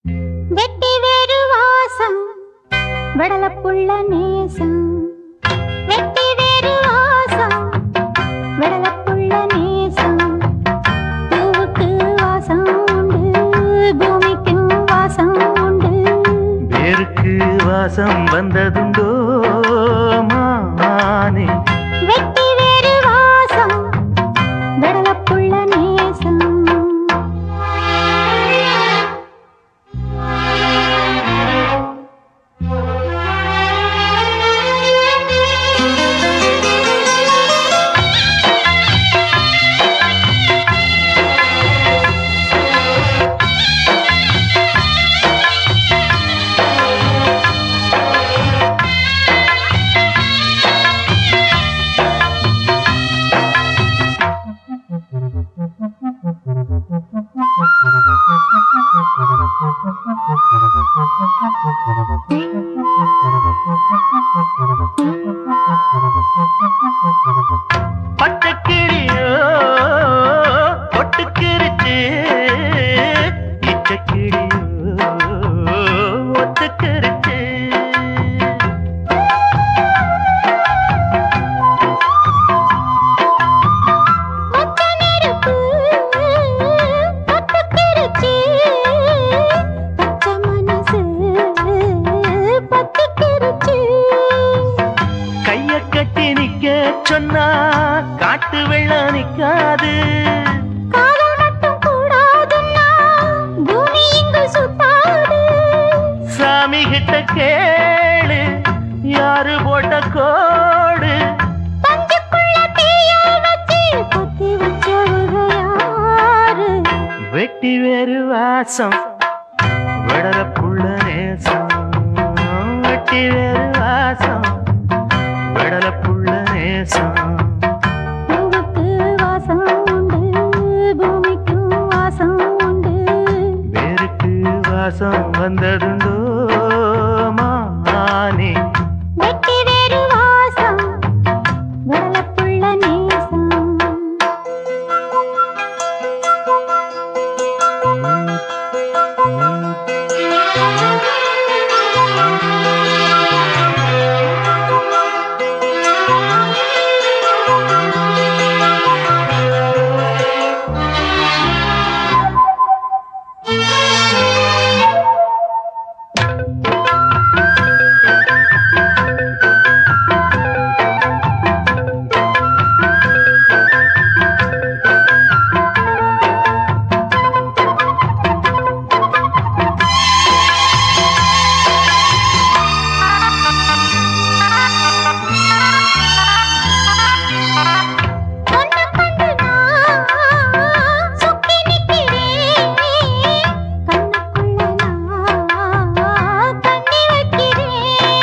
வெட்டி வேறு வாசம் வெடலப்புள்ள நேசம் வெட்டி வேறு வாசம் வெடலப்புள்ள நேசம் பூவுக்கு வாசம் உண்டு பூமிக்கும் வாசம் உண்டு வேருக்கு வாசம் வந்ததுண்டோ மானே வெட்டி வேறு வாசம் வெடலப்புள்ள நேசம் பச்சைக்கிளியோ ஒட்டுக்கிருச்சு இச்சக்கிளியோ ஒத்துக்கிருச்சு மொத்த நெருப்பு பத்துக்கிருச்சு பச்சை மனசு பத்துக்கிருச்சு கைய கட்டி நிக்க சொன்னா காட்டு வெள்ளம் நிக்காது காதல் மட்டும் கூடாதுன்னா பூமி இங்கு சுத்தாது சாமி கிட்ட கேளு யாரு போட்ட கோடு பஞ்சுக்குள்ள தீய வச்சு குத்தி வச்சவங்க யாரு வெட்டி வேறு வாசம் விடற புள்ள நேசம் வெட்டி வேறு வாசம் விடல புள்ள நேசம் பூவுக்கு வாசம் உண்டு பூமிக்கும் வாசம் உண்டு வேருக்கு வாசம் வந்ததுண்டோ மானே வெட்டி வேறு வாசம் வெடலப்புள்ள நேசம் பொண்ணு கண்டு நான் சுக்கி நிக்கிறேன் கண்ணுக்குள்ள நான் கண்ணி வைக்கிறேன்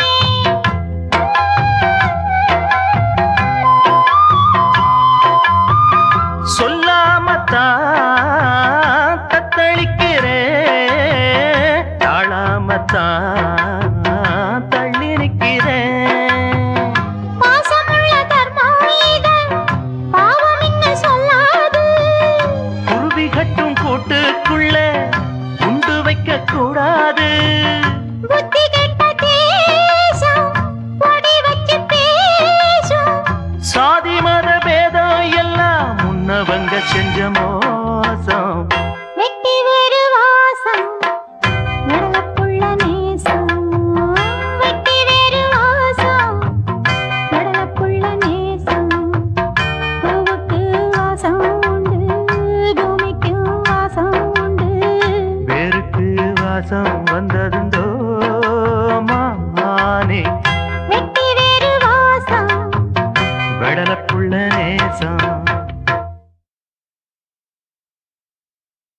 சொல்லாமத்தான் தத்தளிக்கிறேன் தாழாமத்தான் தள்ளி நிற்கிறேன் பாசமுள்ள தர்மம் இது பாவம் இங்கு சொல்லாது குருவி கட்டும் கூட்டுக்குள்ள குண்டு வைக்க கூடாது புத்தி கெட்ட தேசம் பொடி வச்சு பேசும் சாதி மத பேதம் எல்லாம் முன்னவங்க செஞ்ச மோசம் வெட்டி வேறு வாசம் நடலப்புள்ள நேசம் வெட்டி வேறு வாசம் நடலப்புள்ள நேசம் பூவுக்கு வாசம் உண்டு பூமிக்கு வாசம் உண்டு வேருக்கு வாசம் வந்தது